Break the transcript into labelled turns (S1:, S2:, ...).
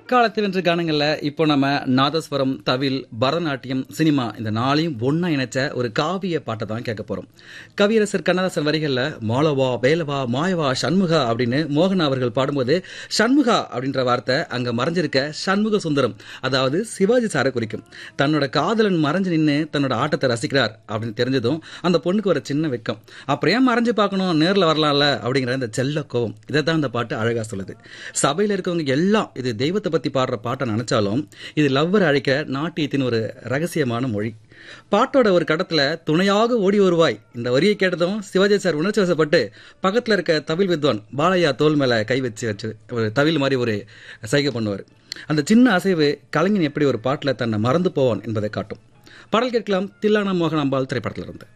S1: முற்காலத்தில் என்ற கானங்கள்ல இப்போ நம்ம நாதஸ்வரம் தவில் பரதநாட்டியம் சினிமா இந்த நாளையும் ஒண்ணா இணைச்ச ஒரு காவிய பாட்டை தான் கேட்க போறோம் கவியரசர் கண்ணதாசன் வரிகள்ல மாலவா வேலவா மாயவா சண்முகா அப்படின்னு மோகன் அவர்கள் பாடும்போது சண்முகா அப்படின்ற வார்த்தை அங்க மறைஞ்சிருக்க சண்முக சுந்தரம் அதாவது சிவாஜி சாரை குறிக்கும் தன்னோட காதலன் மறைஞ்சு நின்று தன்னோட ஆட்டத்தை ரசிக்கிறார் அப்படின்னு தெரிஞ்சதும் அந்த பொண்ணுக்கு ஒரு சின்ன வெக்கம் அப்புறம் ஏன் மறைஞ்சு பார்க்கணும் நேர்ல வரலாம்ல அப்படிங்கிற இந்த செல்ல கோவம் இதை தான் இந்த பாட்டு அழகா சொல்லுது சபையில இருக்கவங்க எல்லாம் இது தெய்வத்தை பத்தி பாடுற பாட்டை நினைச்சாலும் இது லவ்வர் அழைக்க நாட்டியத்தின் ஒரு ரகசியமான மொழி பாட்டோட ஒரு கடத்துல துணையாக ஓடி வருவாய் இந்த வரியை கேட்டதும் சிவாஜி சார் உணர்ச்சி வசப்பட்டு பக்கத்துல இருக்க தவில் வித்வான் பாலையா தோல் மேல கை வச்சு வச்சு ஒரு தவில் மாதிரி ஒரு சைகை பண்ணுவார் அந்த சின்ன அசைவு கலைஞன் எப்படி ஒரு பாட்டுல தன்னை மறந்து போவான் என்பதை காட்டும் பாடல் கேட்கலாம் தில்லானா மோகன் அம்பாள் திரைப்படத்திலிருந்து